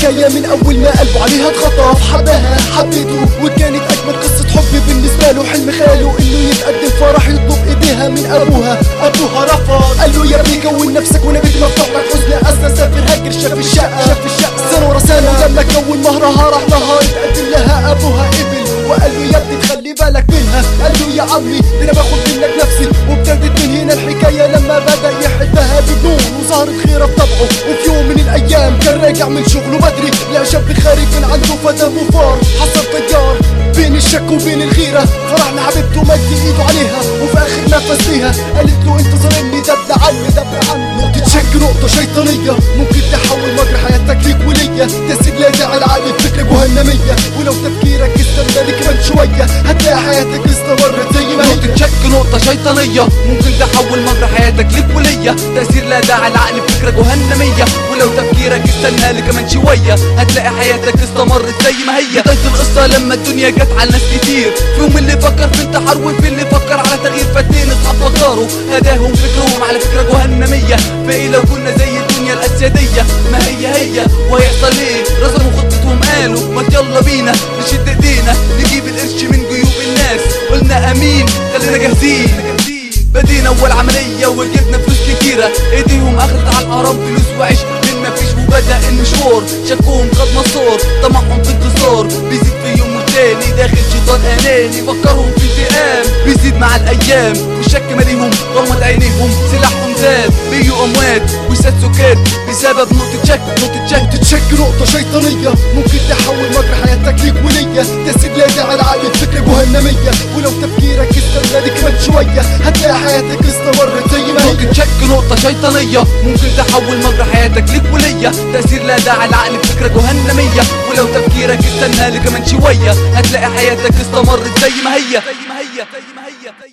الحكاية من أول ما قلبه عليها اتخطف حبها حبيته وكانت أجمل قصة حب بالنسبة له حلم خاله إنه يتقدم فرح يطلب إيديها من أبوها أبوها رفض قال له يا ابني كون نفسك وأنا بيتي مفتوح لك حزن أسا سافر هاجر شاف الشقة شاف الشقة سنة ورا سنة لما كون مهرها راح لها يتقدم لها أبوها قبل وقال له يا ابني تخلي بالك منها قال له يا عمي ده انا باخد منك نفسي وابتدت من هنا الحكايه لما بدا يحبها بجنون وظهرت خيره في طبعه وفي يوم من الايام كان راجع من شغله بدري لقى شاب خارج من عنده فتى فار حصل تيار بين الشك وبين الغيره فراح لحبيبته مد ايده عليها وفي اخر نفس ليها قالت له انت ظالمني ده ابن عمي ده ابن عمي نقطه شك نقطه شيطانيه ممكن تحول مجرى حياتك ليك وليا تسيب لا داعي العقل فكره جهنميه ولو تفكيرك استنى لك كمان شويه هتلاقي حياتك استمرت زي ما هي نقطة شك نقطة شيطانية ممكن تحول مجرى حياتك ليك ولية تأثير لا داعي العقل بفكرة جهنمية ولو تفكيرك استنى لي كمان شوية هتلاقي حياتك استمرت زي ما هي بداية القصة لما الدنيا جت على ناس كتير فيهم اللي فكر في انتحار وفي اللي فكر على تغيير فاتنين اصحاب فكروا هداهم فكرهم على فكرة جهنمية فايه لو كنا زي الدنيا الأسيادية ما هي هي وهيحصل ايه رسموا خطتهم قالوا ما يلا بينا نشد ايدينا نجيب القرش من جيوب الناس قلنا امين خلينا جاهزين بدينا اول عملية وجبنا فلوس كتيرة ايديهم اخذت على الارام فلوس وعيش من ما فيش وبدأ المشوار شكوهم خد مسار طمعهم في انتصار بيزيد في يوم والتاني داخل شيطان اناني فكرهم في انتقام بيزيد مع الايام والشك ماليهم غمض عينيهم سلاحهم زاد بيجوا اموات وساد سكات بسبب نقطة شك نقطة شك نقطة شك نقطة شيطانية ممكن تحول مجرى حياتك ليك وليا تسيب لا داعي العقل فكرة جهنمية ولو تفكيرك استنى لك كمان شوية هتلاقي حياتك استمرت زي ما هي نقطة شك نقطة شيطانية ممكن تحول مجرى حياتك ليك وليا تأثير لا داعي العقل بفكرة جهنمية ولو تفكيرك استنى لي كمان شوية هتلاقي حياتك استمرت زي ما هي زي ما هي زي ما هي